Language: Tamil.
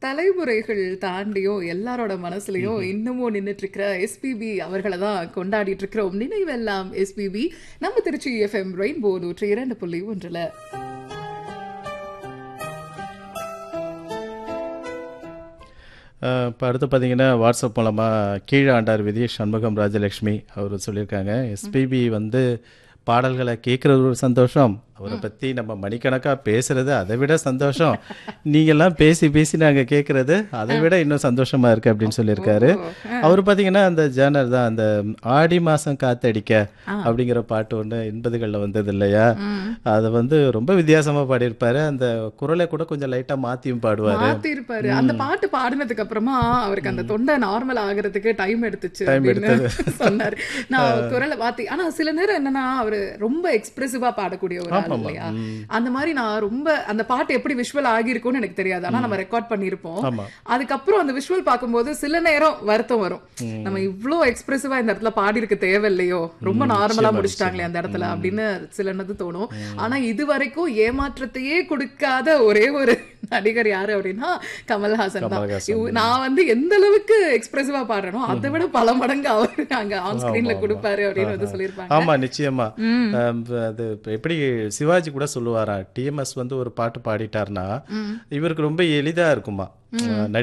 தலைமுறைகள் தாண்டியும் எல்லாரோட மனசுலயும் இன்னமும் நின்னுட்டு இருக்கிற எஸ்பிபி அவர்களை தான் கொண்டாடிட்டு இருக்கிறோம் நினைவெல்லாம் எஸ்பிபி நம்ம திருச்சி எஃப்எம் ரெயின்போ நூற்றி இரண்டு புள்ளி ஒன்றுல இப்போ அடுத்து பார்த்தீங்கன்னா வாட்ஸ்அப் மூலமாக கீழே ஆண்டார் விதி சண்முகம் ராஜலக்ஷ்மி அவர் சொல்லியிருக்காங்க எஸ்பிபி வந்து பாடல்களை கேட்குறது ஒரு சந்தோஷம் அவரை பற்றி நம்ம மணிக்கணக்காக பேசுறது அதை விட சந்தோஷம் நீங்கள்லாம் பேசி பேசி நாங்கள் கேட்குறது அதை விட இன்னும் சந்தோஷமாக இருக்குது அப்படின்னு சொல்லியிருக்காரு அவர் பார்த்தீங்கன்னா அந்த ஜேனர் தான் அந்த ஆடி மாதம் காத்தடிக்க அப்படிங்கிற பாட்டு ஒன்று எண்பதுகளில் வந்தது இல்லையா அதை வந்து ரொம்ப வித்தியாசமாக பாடியிருப்பாரு அந்த குரலை கூட கொஞ்சம் லைட்டாக மாற்றியும் பாடுவார் மாத்தி இருப்பாரு அந்த பாட்டு பாடினதுக்கு அப்புறமா அவருக்கு அந்த தொண்டை நார்மல் ஆகுறதுக்கு டைம் எடுத்துச்சு Time அப்படின்னு சொன்னாரு நான் குரலை மாத்தி ஆனா சில நேரம் என்னன்னா அவரு ரொம்ப எக்ஸ்பிரசிவா பாடக்கூடிய ஒரு ஆள் இல்லையா அந்த மாதிரி நான் ரொம்ப அந்த பாட்டு எப்படி விஷுவல் ஆகியிருக்கும்னு எனக்கு தெரியாது ஆனா நம்ம ரெக்கார்ட் பண்ணியிருப்போம் ஆமா. அதுக்கப்புறம் அந்த விஷுவல் பார்க்கும்போது சில நேரம் வருத்தம் வரும் நம்ம இவ்ளோ எக்ஸ்பிரசிவா இந்த இடத்துல பாடி இருக்க தேவையில்லையோ ரொம்ப நார்மலா முடிச்சிட்டாங்களே அந்த இடத்துல அப்படின்னு சில நேரத்து தோணும் ஆனா இது வரைக்கும் ஏமாற்றத்தையே கொடுக்காத ஒரே ஒரு நடிகர் யாரு அப்படின்னா கமல்ஹாசன் தான் கமல்ஹாசன். இவ்- நான் வந்து எந்த அளவுக்கு எக்ஸ்பிரசிவா பாடுறனோ அதை விட பல மடங்கு அவர் அங்க ஆன் ஸ்கிரீன்ல கொடுப்பாரு அப்படின்னு வந்து சொல்லியிருப்பாங்க ஆமா நிச்சயமா அம், அது இப்ப எப்படி சிவாஜி கூட சொல்லுவாரா டிஎம்எஸ் வந்து ஒரு பாட்டு பாடிட்டாருன்னா இவருக்கு ரொம்ப எளிதா இருக்குமா